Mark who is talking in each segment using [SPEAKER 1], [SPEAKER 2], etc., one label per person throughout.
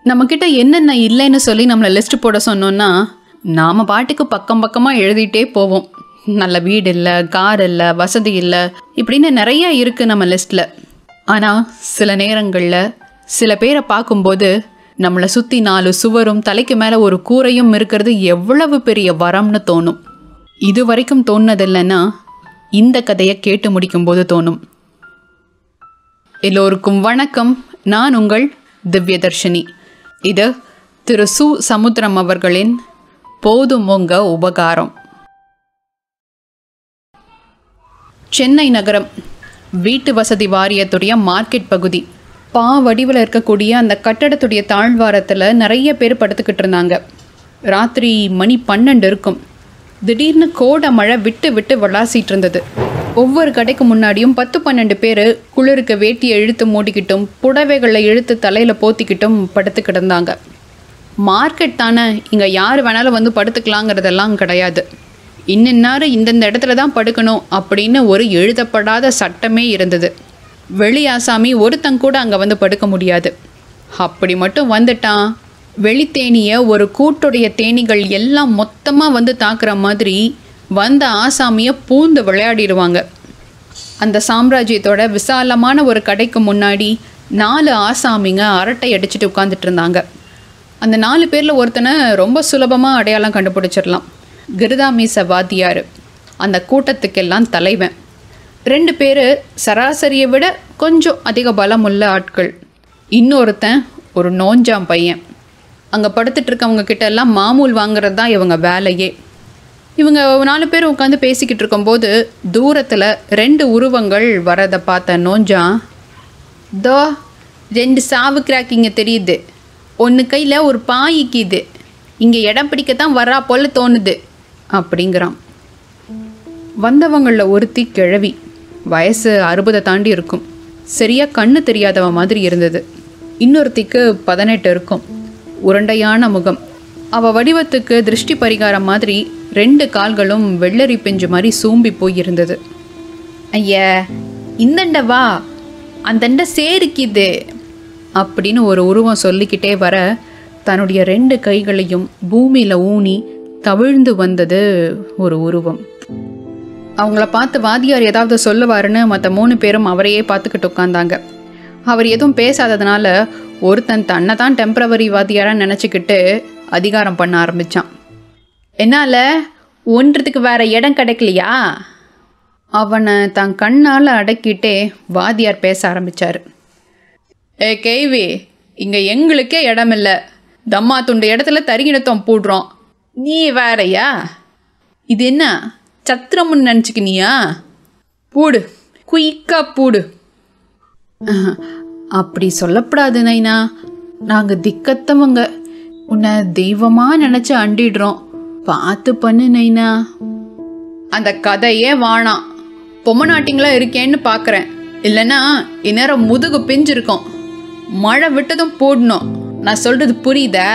[SPEAKER 1] நம்மக்கிட்ட என்னென்ன இல்லைன்னு சொல்லி நம்மளை லிஸ்ட் போட சொன்னோன்னா நாம் பாட்டுக்கு பக்கம் பக்கமாக எழுதிட்டே போவோம் நல்ல வீடு இல்லை கார் இல்லை வசதி இல்லை இப்படின்னு நிறைய இருக்குது நம்ம லிஸ்ட்டில் ஆனால் சில நேரங்களில் சில பேரை பார்க்கும்போது நம்மளை சுற்றி நாலு சுவரும் தலைக்கு மேலே ஒரு கூரையும் இருக்கிறது எவ்வளவு பெரிய வரம்னு தோணும் இது வரைக்கும் தோணுனதில்லைன்னா இந்த கதையை கேட்டு முடிக்கும்போது தோணும் எல்லோருக்கும் வணக்கம் நான் உங்கள் திவ்யதர்ஷினி இது திரு சு சமுத்திரம் அவர்களின் போதும் உங்க உபகாரம் சென்னை நகரம் வீட்டு வசதி வாரியத்துடைய மார்க்கெட் பகுதி பா வடிவில் இருக்கக்கூடிய அந்த கட்டடத்துடைய தாழ்வாரத்தில் நிறைய பேர் படுத்துக்கிட்டு இருந்தாங்க ராத்திரி மணி பன்னெண்டு இருக்கும் திடீர்னு கோடை மழை விட்டு விட்டு விளாசிட்டு இருந்தது ஒவ்வொரு கடைக்கு முன்னாடியும் பத்து பன்னெண்டு பேர் குளிருக்கு வேட்டியை இழுத்து மூடிக்கிட்டும் புடவைகளை இழுத்து தலையில் போத்திக்கிட்டும் படுத்து கிடந்தாங்க மார்க்கெட் தானே இங்கே யார் வேணாலும் வந்து படுத்துக்கலாங்கிறதெல்லாம் கிடையாது இன்னின்னாரு இந்தந்த இடத்துல தான் படுக்கணும் அப்படின்னு ஒரு எழுதப்படாத சட்டமே இருந்தது வெளி ஆசாமி ஒருத்தன் கூட அங்கே வந்து படுக்க முடியாது அப்படி மட்டும் வந்துட்டான் வெளித்தேனியை ஒரு கூட்டுடைய தேனீகள் எல்லாம் மொத்தமாக வந்து தாக்குற மாதிரி வந்த ஆசாமியை பூந்து விளையாடிடுவாங்க அந்த சாம்ராஜ்யத்தோட விசாலமான ஒரு கடைக்கு முன்னாடி நாலு ஆசாமிங்க அரட்டை அடிச்சுட்டு உட்காந்துட்டு இருந்தாங்க அந்த நாலு பேரில் ஒருத்தனை ரொம்ப சுலபமாக அடையாளம் கண்டுபிடிச்சிடலாம் கிருதாமீச வாத்தியார் அந்த கூட்டத்துக்கெல்லாம் தலைவன் ரெண்டு பேர் சராசரியை விட கொஞ்சம் அதிக பலமுள்ள ஆட்கள் இன்னொருத்தன் ஒரு நோஞ்சாம் பையன் அங்கே படுத்துட்டு இருக்கவங்க கிட்ட எல்லாம் மாமூல் வாங்குறது தான் இவங்க வேலையே இவங்க நாலு பேர் உட்காந்து பேசிக்கிட்டு இருக்கும்போது தூரத்தில் ரெண்டு உருவங்கள் வரதை பார்த்த நோஞ்சான் தோ ரெண்டு சாவு கிராக்கிங்க தெரியுது ஒன்று கையில் ஒரு பாய்க்குது இங்கே இடம் பிடிக்கத்தான் வரா போல தோணுது அப்படிங்கிறான் வந்தவங்களில் ஒருத்தி கிழவி வயசு அறுபதை தாண்டி இருக்கும் சரியாக கண்ணு தெரியாதவ மாதிரி இருந்தது இன்னொருத்திக்கு பதினெட்டு இருக்கும் உருண்டையான முகம் அவ வடிவத்துக்கு திருஷ்டி பரிகாரம் மாதிரி ரெண்டு கால்களும் வெள்ளரி பிஞ்சு மாதிரி சூம்பி போயிருந்தது ஐயா இந்தண்ட வா அந்தண்ட சேருக்கிது அப்படின்னு ஒரு உருவம் சொல்லிக்கிட்டே வர தன்னுடைய ரெண்டு கைகளையும் பூமியில் ஊனி தவிழ்ந்து வந்தது ஒரு உருவம் அவங்கள பார்த்து வாத்தியார் ஏதாவது சொல்லுவாருன்னு மற்ற மூணு பேரும் அவரையே பார்த்துக்கிட்டு உட்காந்தாங்க அவர் எதுவும் பேசாததுனால ஒருத்தன் தன்னை தான் டெம்பரவரி வாத்தியாராக நினச்சிக்கிட்டு அதிகாரம் பண்ண ஆரம்பித்தான் என்னால் ஒன்றதுக்கு வேற இடம் கிடைக்கலையா அவனை தன் கண்ணால் அடக்கிட்டே வாத்தியார் பேச ஆரம்பித்தார் ஏ கேவி இங்கே எங்களுக்கே இடம் இல்லை தம்மா துண்டு இடத்துல தரிகிணத்தம் போடுறோம் நீ வேறயா இது என்ன சத்திரம்னு நினச்சிக்கினியா பூடு குயிக்கா பூடு அஹ், அப்படி சொல்லப்படாது நைனா நாங்கள் திக்கத்தவங்க உன்னை தெய்வமாக நினச்சி அண்டிடுறோம் பார்த்து பண்ணு நைனா அந்த கதையே வாணாம் பொம்மநாட்டிங்களா இருக்கேன்னு பார்க்குறேன் இல்லைன்னா இந்நேரம் முதுகு பிஞ்சிருக்கும் மழை விட்டதும் போடணும் நான் சொல்கிறது புரியுதா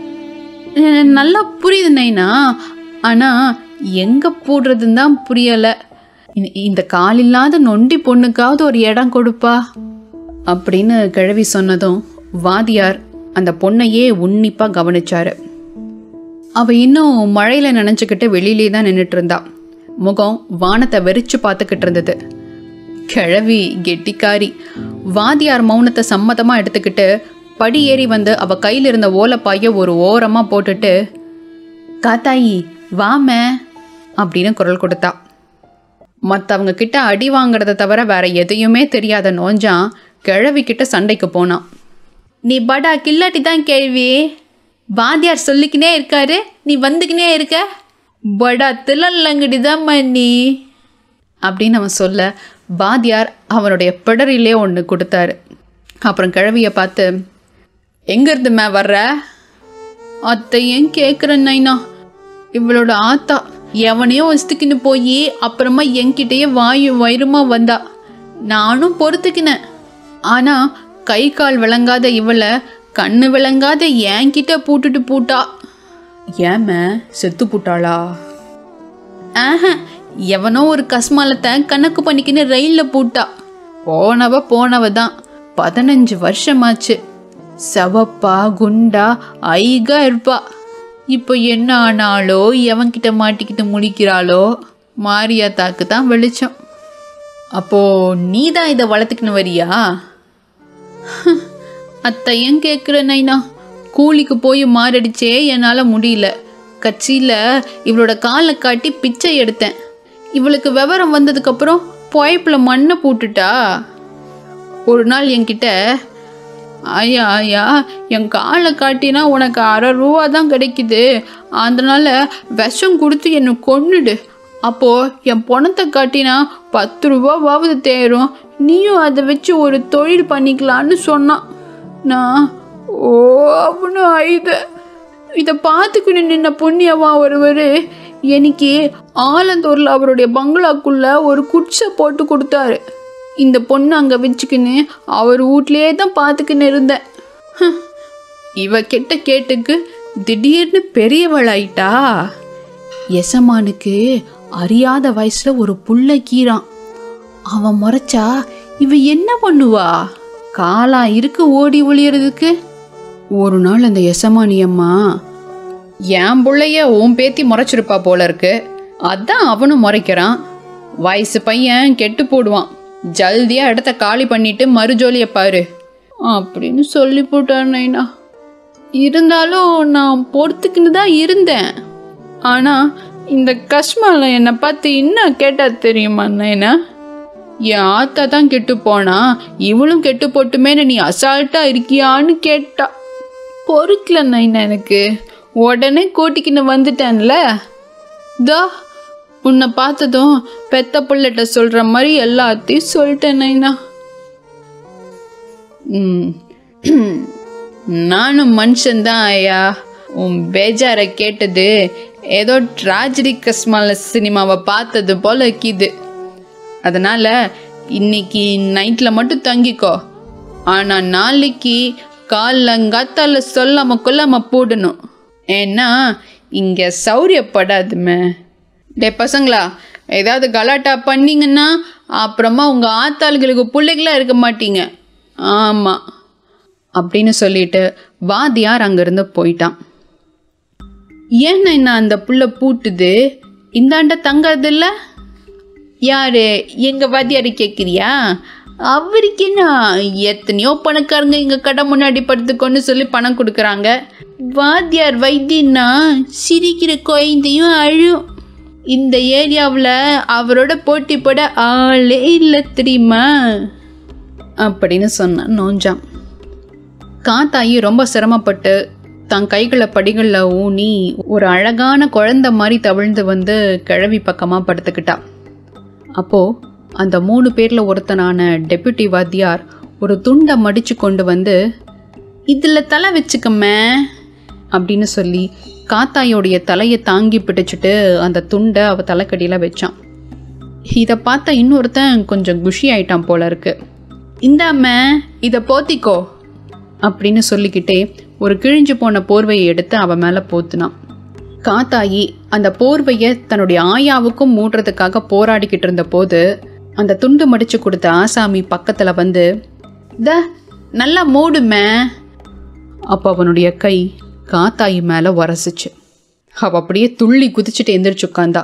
[SPEAKER 1] அஹ், நல்லா புரியுது நைனா ஆனால் எங்கே போடுறதுன்னு தான் புரியலை இந்த- இந்த காலில்லாத நொண்டி பொண்ணுக்காவது ஒரு இடம் கொடுப்பா அப்படின்னு கிழவி சொன்னதும் வாதியார் அந்த பொண்ணையே உன்னிப்பாக கவனிச்சாரு அவ இன்னும் மழையில நனைஞ்சுக்கிட்டு வெளியிலே தான் நின்றுட்டு இருந்தா முகம் வானத்தை வெறிச்சு பார்த்துக்கிட்டு இருந்தது கிழவி கெட்டிக்காரி வாதியார் மௌனத்தை சம்மதமா எடுத்துக்கிட்டு படி ஏறி வந்து அவ கையில் இருந்த ஓலைப்பாய ஒரு ஓரமா போட்டுட்டு காத்தாயி வாமே அப்படின்னு குரல் கொடுத்தா மற்றவங்க கிட்ட அடி வாங்குறத தவிர வேற எதையுமே தெரியாத நோஞ்சான் கிழவி கிட்ட சண்டைக்கு போனான் நீ படா கில்லாட்டி தான் கேள்வி வாத்தியார் சொல்லிக்கினே இருக்காரு நீ வந்துக்கினே இருக்க படா தில்லங்கடி தான் நீ அப்படின்னு அவன் சொல்ல வாத்தியார் அவனுடைய பிடரிலே ஒன்று கொடுத்தாரு அப்புறம் கிழவியை பார்த்து எங்கேருந்து மே வர்ற அத்தையும் கேட்குறேன் நைனா இவளோட ஆத்தா எவனையோ வசத்துக்கின்னு போய் அப்புறமா என்கிட்டயே வாயு வயிறுமா வந்தா நானும் பொறுத்துக்கினேன் ஆனா கை கால் விளங்காத இவளை கண்ணு விளங்காத என்கிட்ட பூட்டுட்டு பூட்டா ஏம செத்து பூட்டாளா ஆஹா எவனோ ஒரு கஸ்மாலத்தை கணக்கு பண்ணிக்கின்னு ரயிலில் போட்டா போனவ போனவ தான் பதினஞ்சு வருஷமாச்சு சவப்பா குண்டா ஐகா இருப்பா இப்போ என்ன ஆனாலோ எவன்கிட்ட மாட்டிக்கிட்டு முழிக்கிறாளோ மாரியாத்தாக்கு தான் வெளிச்சம் அப்போ நீ தான் இதை வளர்த்துக்கின்னு வரியா அத்தை ஏன் கேட்குற நைனா கூலிக்கு போய் மாரடிச்சே என்னால் முடியல கட்சியில் இவளோட காலை காட்டி பிச்சை எடுத்தேன் இவளுக்கு விவரம் வந்ததுக்கப்புறம் பொயப்பில் மண்ணை போட்டுட்டா ஒரு நாள் என்கிட்ட ஐயா ஐயா என் காலை காட்டினா உனக்கு அரை ரூபா தான் கிடைக்குது அதனால விஷம் கொடுத்து என்னை கொன்னுடு அப்போது என் பணத்தை காட்டினா பத்து ரூபாவாவது தேரும் நீயும் அதை வச்சு ஒரு தொழில் பண்ணிக்கலான்னு சொன்னான் நான் ஓ அப்படின்னு அழுத இதை பார்த்துக்கிட்டு நின்ன புண்ணியவா ஒருவர் எனக்கு ஆலந்தூரில் அவருடைய பங்களாக்குள்ள ஒரு குடிசை போட்டு கொடுத்தாரு இந்த பொண்ணு அங்கே வச்சுக்கின்னு அவர் வீட்லேயே தான் பார்த்துக்கின்னு இருந்தேன் ஹம், இவ கெட்ட கேட்டுக்கு திடீர்னு பெரியவளாயிட்டா எசமானுக்கு அறியாத வயசுல ஒரு புள்ள கீறான் அவன் முறைச்சா இவ என்ன பண்ணுவா காலா இருக்கு ஓடி ஒளியறதுக்கு ஒரு நாள் அந்த எசமானி அம்மா என் புள்ளைய உன் பேத்தி முறைச்சிருப்பா போல இருக்கு அதான் அவனும் முறைக்கிறான் வயசு பையன் கெட்டு போடுவான் ஜல்தியா இடத்த காலி பண்ணிட்டு மறுஜோலிய பாரு அப்படின்னு சொல்லி போட்டார் நைனா இருந்தாலும் நான் பொறுத்துக்கின்னு தான் இருந்தேன் ஆனா இந்த கஷ்மால என்னை பார்த்து என்ன கேட்டா தெரியுமா நைனா என் ஆத்தா தான் கெட்டு போனா இவளும் கெட்டு போட்டுமேனு நீ அசால்ட்டா இருக்கியான்னு கேட்டா பொறுக்கல நைனா எனக்கு உடனே கூட்டிக்கின்னு வந்துட்டேன்ல தா உன்னை பார்த்ததும் பெத்த பிள்ளைகிட்ட சொல்ற மாதிரி எல்லாத்தையும் சொல்லிட்டேன் நைனா ம் நானும் மனுஷன்தான் ஐயா உன் பேஜாரை கேட்டது ஏதோ ட்ராஜடி கஸ்மால சினிமாவை பார்த்தது போல இருக்குது அதனால இன்னைக்கு நைட்டில் மட்டும் தங்கிக்கோ ஆனால் நாளைக்கு காலங்காத்தால சொல்லாம கொல்லாம போடணும் ஏன்னா இங்கே சௌரியப்படாதுமே டே பசங்களா ஏதாவது கலாட்டா பண்ணீங்கன்னா அப்புறமா உங்கள் ஆத்தாளுகளுக்கு பிள்ளைகளா இருக்க மாட்டீங்க ஆமாம் அப்படின்னு சொல்லிட்டு வாதியார் அங்கேருந்து போயிட்டான் ஏன் என்ன அந்த புள்ள பூட்டுது இந்தாண்ட தங்கிறது இல்ல யாரு எங்க வாத்தியாரு கேட்குறியா அவருக்கு என்ன எத்தனையோ பணக்காரங்க எங்க கடை முன்னாடி படுத்துக்கொண்டு சொல்லி பணம் கொடுக்குறாங்க வாத்தியார் வைத்தியன்னா சிரிக்கிற குழந்தையும் அழும் இந்த ஏரியாவில் அவரோட போட்டி போட ஆளே இல்லை தெரியுமா அப்படின்னு சொன்னான் நோஞ்சான் காத்தாயி ரொம்ப சிரமப்பட்டு தன் கைகளை படிகளில் ஊனி ஒரு அழகான குழந்தை மாதிரி தவிழ்ந்து வந்து கிழவி பக்கமாக படுத்துக்கிட்டா அப்போது அந்த மூணு பேரில் ஒருத்தனான டெப்யூட்டி வாத்தியார் ஒரு துண்டை மடித்து கொண்டு வந்து இதில் தலை வச்சுக்கம்மே அப்படின்னு சொல்லி காத்தாயோடைய தலையை தாங்கி பிடிச்சிட்டு அந்த துண்டை அவ தலைக்கடியில் வச்சான் இதை பார்த்த இன்னொருத்தன் கொஞ்சம் குஷி ஆயிட்டான் போல இருக்கு இந்தாம இதை போத்திக்கோ அப்படின்னு சொல்லிக்கிட்டே ஒரு கிழிஞ்சு போன போர்வையை எடுத்து அவன் மேலே போத்துனான் காத்தாயி அந்த போர்வையை தன்னுடைய ஆயாவுக்கும் மூடுறதுக்காக போராடிக்கிட்டு இருந்த போது அந்த துண்டு மடிச்சு கொடுத்த ஆசாமி பக்கத்தில் வந்து த நல்லா மூடுமே அப்போ அவனுடைய கை காத்தாயி மேலே உரசிச்சு அவ அப்படியே துள்ளி குதிச்சுட்டு எந்திரிச்சு உட்காந்தா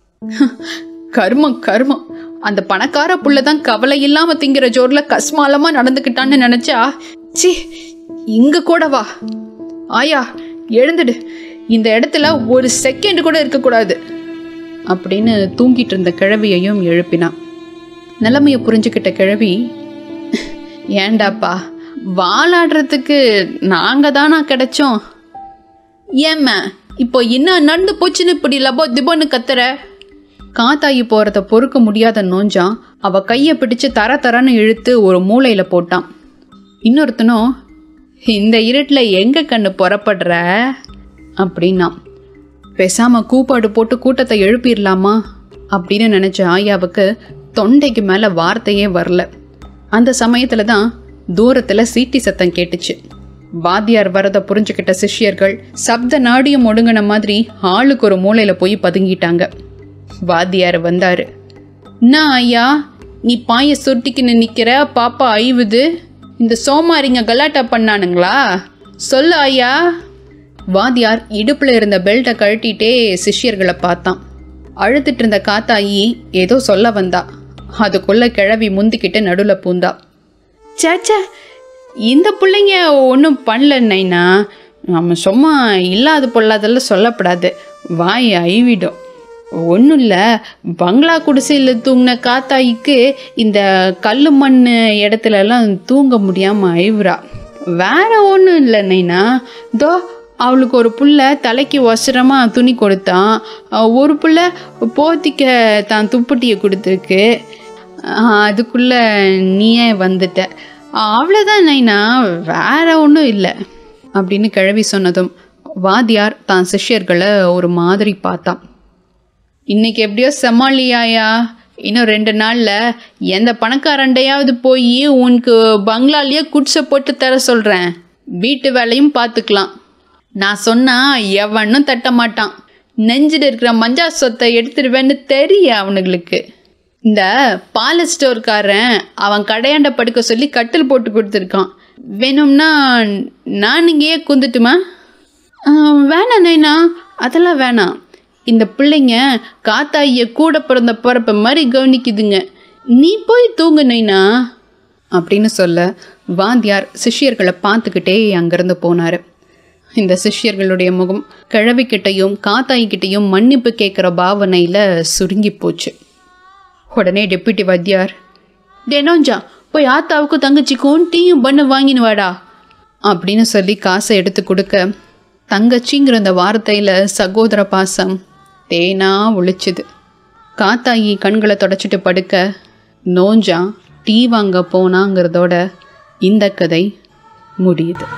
[SPEAKER 1] கர்மம் கர்மம் அந்த பணக்கார புள்ள தான் கவலை இல்லாம திங்கிற ஜோர்ல கஸ்மாலமா நடந்துக்கிட்டான்னு நினைச்சா சி இங்க கூட வா ஆயா எழுந்துடு இந்த இடத்துல ஒரு செகண்ட் கூட இருக்கக்கூடாது அப்படின்னு தூங்கிட்டு இருந்த கிழவியையும் எழுப்பினான் நிலைமையை புரிஞ்சுக்கிட்ட கிழவி ஏண்டாப்பா வாலாடுறதுக்கு நாங்க தானா கிடைச்சோம் ஏம்மா இப்போ என்ன நடந்து போச்சுன்னு இப்படி லபோ திபோன்னு கத்துற காத்தாயி போறத பொறுக்க முடியாத நோஞ்சான் அவ கையை பிடிச்சு தர தரன்னு இழுத்து ஒரு மூலையில போட்டான் இன்னொருத்தனும் இந்த இருட்டில் எங்க கண்ணு புறப்படுற அப்படின்னா பேசாம கூப்பாடு போட்டு கூட்டத்தை எழுப்பிடலாமா அப்படின்னு நினைச்ச ஆயாவுக்கு தொண்டைக்கு மேல வார்த்தையே வரல அந்த சமயத்துல தான் தூரத்துல சீட்டி சத்தம் கேட்டுச்சு வாத்தியார் வரத புரிஞ்சுக்கிட்ட சிஷ்யர்கள் சப்த நாடியும் ஒடுங்கின மாதிரி ஆளுக்கு ஒரு மூலையில போய் பதுங்கிட்டாங்க வாத்தியார் வந்தாரு என்ன ஐயா நீ பாய சுருட்டிக்கின்னு நிக்கிற பாப்பா அழிவுது இந்த சோமாரிங்க கலாட்டா பண்ணானுங்களா சொல்லு ஐயா வாத்தியார் இடுப்புல இருந்த பெல்ட்டை கழட்டிட்டே சிஷ்யர்களை பார்த்தான் அழுத்திட்டு இருந்த காத்தாயி ஏதோ சொல்ல வந்தா அதுக்குள்ள கிழவி முந்திக்கிட்டு நடுவில் பூந்தா சேச்சே இந்த பிள்ளைங்க ஒன்றும் பண்ணல நைனா நம்ம சும்மா இல்லாத பொல்லாதெல்லாம் சொல்லப்படாது வாய் ஐவிடும் ஒன்றும் இல்லை பங்களா குடிசையில் தூங்கின காத்தாய்க்கு இந்த கல் மண் இடத்துலலாம் தூங்க முடியாமல் ஐவுறா வேற ஒன்றும் இல்லை நைனா தோ அவளுக்கு ஒரு புள்ள தலைக்கு ஒசரமாக துணி கொடுத்தான் அஹ் ஒரு புள்ள போத்திக்க தான் துப்பட்டியை கொடுத்துருக்கு அஹ் அதுக்குள்ள நீயே வந்துட்ட அவ்வளோதான் நைனா வேற ஒன்றும் இல்லை அப்படின்னு கிழவி சொன்னதும் வாத்தியார் தான் சிஷ்யர்களை ஒரு மாதிரி பார்த்தான் இன்னைக்கு எப்படியோ சமாளியாயா இன்னும் ரெண்டு நாளில் எந்த பணக்காரண்டையாவது போய் உனக்கு பங்களாலேயே குடிசை போட்டு தர சொல்கிறேன் வீட்டு வேலையும் பார்த்துக்கலாம் நான் சொன்னா எவனும் தட்ட மாட்டான் நெஞ்சில் இருக்கிற மஞ்சா சொத்தை எடுத்துடுவேன்னு தெரிய அவனுங்களுக்கு இந்த பால் ஸ்டோர்காரன் அவன் கடையாண்ட படுக்க சொல்லி கட்டில் போட்டு கொடுத்துருக்கான் வேணும்னா நான் இங்கேயே குந்துட்டுமா ஆ, வேணாம் நைனா அதெல்லாம் வேணாம் இந்த பிள்ளைங்க காத்தாயிய கூட பிறந்த பிறப்ப மாதிரி கவனிக்குதுங்க நீ போய் தூங்கு நைனா அப்படின்னு சொல்ல வாத்தியார் சிஷ்யர்களை பார்த்துக்கிட்டே அங்கேருந்து போனார் இந்த சிஷ்யர்களுடைய முகம் கிழவிக்கிட்டையும் காத்தாய்கிட்டையும் மன்னிப்பு கேட்குற பாவனையில் சுருங்கி போச்சு உடனே டெப்யூட்டி வாத்தியார் டெனோஞ்சா போய் ஆத்தாவுக்கும் தங்கச்சிக்கும் டீயும் பண்ணு வாங்கின்னு வாடா அப்படின்னு சொல்லி காசை எடுத்து கொடுக்க தங்கச்சிங்கிற அந்த வார்த்தையில் சகோதர பாசம் தேனா ஒழிச்சுது காத்தாயி கண்களை தொடச்சிட்டு படுக்க நோஞ்சா டீ வாங்க போனாங்கிறதோட இந்த கதை முடியுது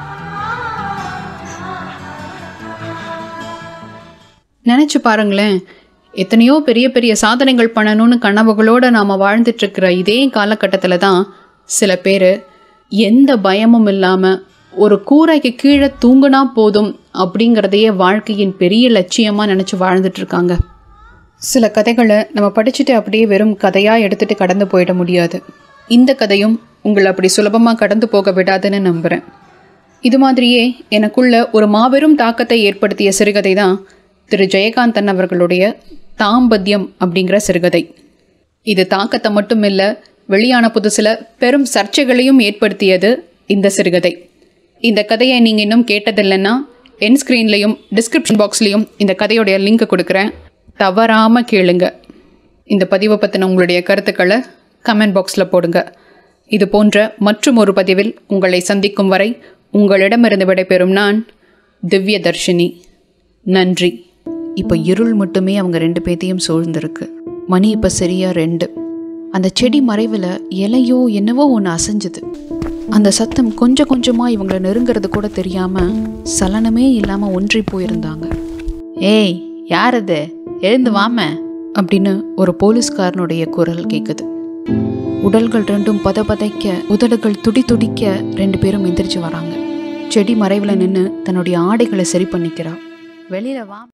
[SPEAKER 1] நினச்சி பாருங்களேன் எத்தனையோ பெரிய பெரிய சாதனைகள் பண்ணணும்னு கனவுகளோடு நாம் வாழ்ந்துட்டுருக்கிற இதே காலகட்டத்தில் தான் சில பேர் எந்த பயமும் இல்லாமல் ஒரு கூரைக்கு கீழே தூங்குனா போதும் அப்படிங்கிறதையே வாழ்க்கையின் பெரிய லட்சியமாக நினச்சி வாழ்ந்துட்டுருக்காங்க சில கதைகளை நம்ம படிச்சுட்டு அப்படியே வெறும் கதையாக எடுத்துகிட்டு கடந்து போயிட முடியாது இந்த கதையும் உங்களை அப்படி சுலபமாக கடந்து போக விடாதுன்னு நம்புகிறேன் இது மாதிரியே எனக்குள்ள ஒரு மாபெரும் தாக்கத்தை ஏற்படுத்திய சிறுகதை தான் திரு ஜெயகாந்தன் அவர்களுடைய தாம்பத்தியம் அப்படிங்கிற சிறுகதை இது தாக்கத்தை மட்டும் இல்லை வெளியான புதுசில் பெரும் சர்ச்சைகளையும் ஏற்படுத்தியது இந்த சிறுகதை இந்த கதையை நீங்கள் இன்னும் கேட்டதில்லைன்னா என் ஸ்க்ரீன்லேயும் டிஸ்கிரிப்ஷன் பாக்ஸ்லேயும் இந்த கதையோடைய லிங்க் கொடுக்குறேன் தவறாமல் கேளுங்க இந்த பதிவை பற்றின உங்களுடைய கருத்துக்களை கமெண்ட் பாக்ஸில் போடுங்க இது போன்ற மற்றும் ஒரு பதிவில் உங்களை சந்திக்கும் வரை உங்களிடமிருந்து விடைபெறும் நான் திவ்ய தர்ஷினி நன்றி இப்போ இருள் மட்டுமே அவங்க ரெண்டு பேத்தையும் சூழ்ந்திருக்கு மணி இப்போ சரியா ரெண்டு அந்த செடி மறைவில் இலையோ என்னவோ ஒன்று அசைஞ்சுது அந்த சத்தம் கொஞ்சம் கொஞ்சமாக இவங்களை நெருங்கிறது கூட தெரியாமல் சலனமே இல்லாமல் ஒன்றி போயிருந்தாங்க ஏய் யார் அது எழுந்து வாம அப்படின்னு ஒரு போலீஸ்காரனுடைய குரல் கேட்குது உடல்கள் ரெண்டும் பத பதைக்க உதடுகள் துடி துடிக்க ரெண்டு பேரும் எந்திரிச்சு வராங்க செடி மறைவில் நின்று தன்னுடைய ஆடைகளை சரி பண்ணிக்கிறா வெளியில வா